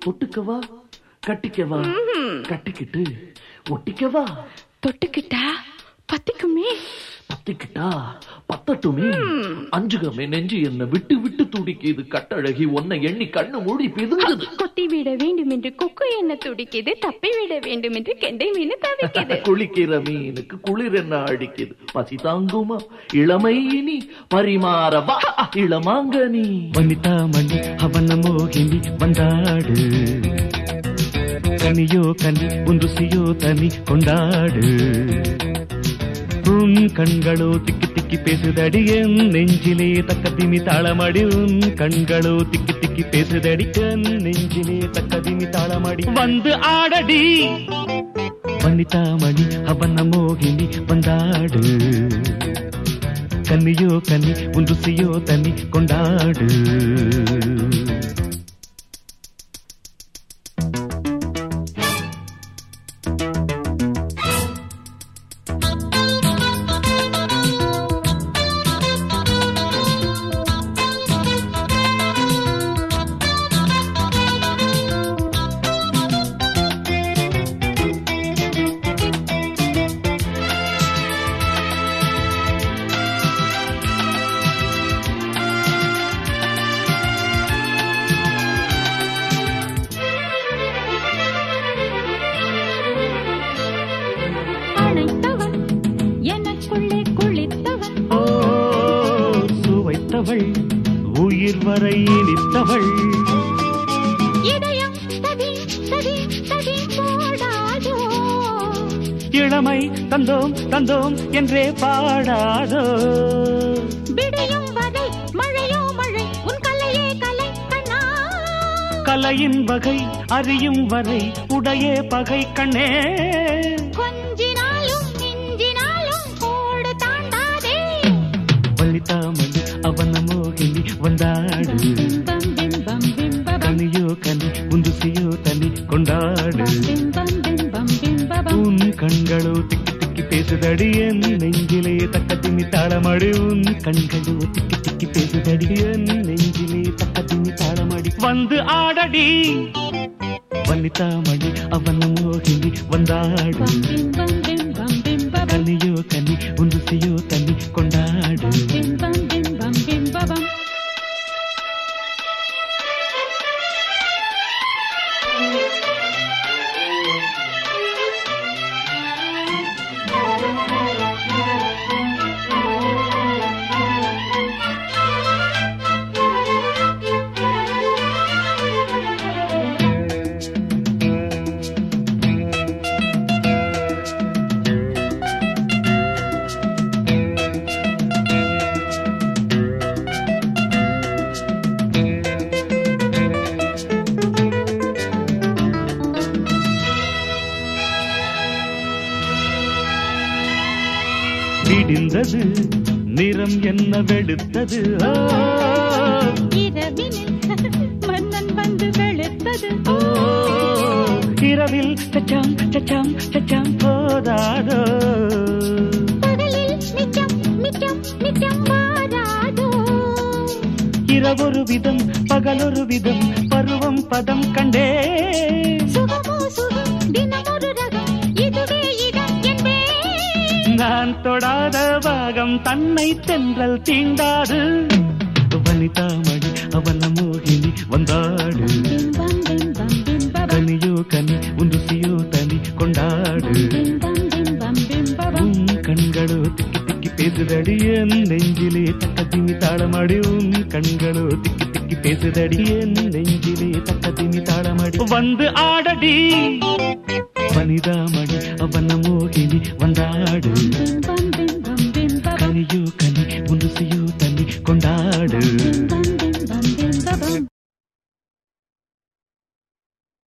தொட்டுக்கவா கட்டிக்கவா கட்டிக்கிட்டு ஒட்டிக்கவா தொட்டுக்கிட்டா பத்திக்குமே பத்திக்கிட்டா பத்தட்டுமே அஞ்சுகமே நெஞ்சு என்ன விட்டு விட்டு துடிக்குது கட்டழகி உன்னை எண்ணி கண்ணு மூடி பிதுங்குது கொத்தி விட வேண்டும் என்று கொக்கு என்ன துடிக்குது தப்பி விட வேண்டும் என்று கெண்டை மீன் தவிக்குது குளிக்கிற மீனுக்கு குளிர் என்ன அடிக்குது பசி தாங்குமா இளமை இனி பரிமாறவா இளமாங்கனி வனிதா மணி அவன மோகினி வந்தாடு கனியோ கனி உந்துசியோ தனி கொண்டாடு உன் கண்களோ திக்கி திக்கி பேசுதடி என் நெஞ்சிலே தக்க திமி தாளமடி உன் கண்களோ திக்கி திக்கி பேசுதடி என் நெஞ்சிலே தக்க திமி தாளமடி வந்து ஆடடி வனிதா மணி அவன மோகினி வந்தாடு கன்னியோ கன்னி உன் ருசியோ தனி கொண்டாடு அணைத்தவன் எனக்குள்ளே குளித்தவன் ஓ சுவைத்தவள் உயிர் வரை இனித்தவள் இதயம் சதி சதி சதி போடாதோ இளமை தந்தோம் தந்தோம் என்றே பாடாதோ விடியும் வரை மழையோ மழை உன் கலையே கலை கண்ணா கலையின் வகை அறியும் வரை உடையே பகை கண்ணே கொஞ்சினாலும் மிஞ்சினாலும் கோடு தாண்டாதே வள்ளித்தாமணி அவன மோகினி வந்தாடு பிம்பம் பிம்பம் பிம்பபம் கனியோ கனி உந்துசியோ தனி கொண்டாடு பிம்பம் பிம்பம் பிம்பபம் உன் கண்களோ திக்கி திக்கி பேசுதடி என் நெஞ்சிலே தக்க திமி தாளமடி உன் கண்களோ திக்கி திக்கி பேசுதடி என் நெஞ்சிலே தக்க திமி தாளமடி வந்து ஆடடி வனிதாமணி அவன மோகினி வந்தாடு பிம்பம் பிம்பம் பிம்பபம் கனியோ கனி உந்துசியோ தனி கொண்டாடு பிம்பம் பிம்பம் பிம்பபம் விடிந்தது நிறம் என்ன வெளுத்தது ஆ, இரவினில் மன்னன் வந்து வெளுத்தது ஓ, இரவில் சச்சாம் சச்சாம் சச்சாம் போதாதோ பகலில் மிச்சம் மிச்சம் மிச்சம் வாராதோ இரவொரு விதம் பகலொரு விதம் பருவம் பதம் கண்டே சுகமோ சுகம் தினமொரு ரகம் இதுவே இடம் என்பே நான் தொடாத பாகம் தன்னை தென்றல் தீண்டாது வனிதாமணி அவன மோகினி வந்தாடு பிம்பம் பிம்பம் பிம்பபம் கனியோ கனி உந்துசியோ தனி கொண்டாடு பிம்பம் பிம்பம் பிம்பபம் உன் கண்களோ திக்கி திக்கி பேசுதடி என் நெஞ்சிலே தக்க திமி தாளமடி உன் கண்களோ திக்கி திக்கி பேசுதடி என் நெஞ்சிலே தக்க திமி தாளமடி வந்து ஆடடி வனிதாமணி அவன மோகினி வந்தாடு பிம்பம் பிம்பம் பிம்பபம் கனியோ கனி உந்துசியோ தனி கொண்டாடு பிம்பம்